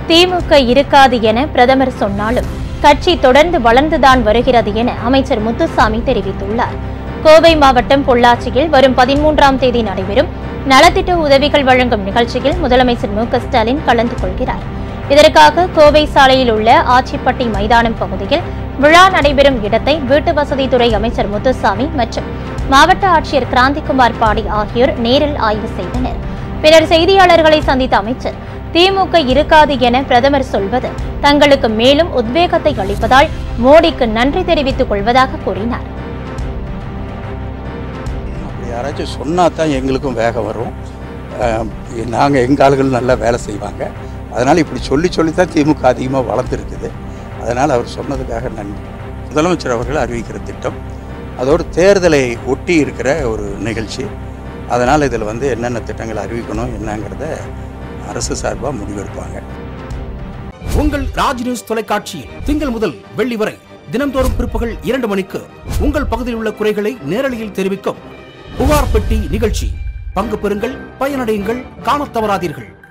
திமுக இருக்காது என பிரதமர் சொன்னாலும் கட்சி தொடர்ந்து வளர்ந்துதான் வருகிறது என அமைச்சர் முத்துசாமி தெரிவித்துள்ளார் கோவை மாவட்டம் பொள்ளாச்சியில் வரும் பதிமூன்றாம் தேதி நடைபெறும் நலத்திட்ட உதவிகள் வழங்கும் நிகழ்ச்சியில் முதலமைச்சர் மு க ஸ்டாலின் கலந்து கொள்கிறார் இதற்காக கோவை சாலையில் உள்ள ஆச்சிப்பட்டி மைதானம் பகுதியில் விழா நடைபெறும் இடத்தை வீட்டு வசதித்துறை அமைச்சர் முத்துசாமி மற்றும் மாவட்ட ஆட்சியர் கிராந்திகுமார் பாடி ஆகியோர் நேரில் ஆய்வு செய்தனர் பின்னர் செய்தியாளர்களை சந்தித்த அமைச்சர் திமுக இருக்காது என பிரதமர் சொல்வது தங்களுக்கு மேலும் உத்வேகத்தை அளிப்பதால் மோடிக்கு நன்றி தெரிவித்துக் கொள்வதாக கூறினார் அப்படி யாராச்சும் சொன்னால் தான் எங்களுக்கும் வேகம் வரும் நாங்கள் எங்கள் ஆளுகள் நல்லா வேலை செய்வாங்க அதனால் இப்படி சொல்லி சொல்லி தான் திமுக அதிகமாக வளர்ந்துருக்குது அதனால் அவர் சொன்னதுக்காக நன்றி முதலமைச்சர் அவர்கள் அறிவிக்கிற திட்டம் அதோடு தேர்தலை ஒட்டி இருக்கிற ஒரு நிகழ்ச்சி அதனால் இதில் வந்து என்னென்ன திட்டங்கள் அறிவிக்கணும் என்னங்கிறத அரசு சார்பாக முடிவெடுப்பாங்க உங்கள் ராஜ் நியூஸ் தொலைக்காட்சியில் திங்கள் முதல் வெள்ளி வரை தினம்தோறும் பிற்பகல் இரண்டு மணிக்கு உங்கள் பகுதியில் உள்ள குறைகளை நேரலையில் தெரிவிக்கும் புகார் பெட்டி நிகழ்ச்சி பங்கு பெறுங்கள் பயனடையுங்கள் காணத் தவறாதீர்கள்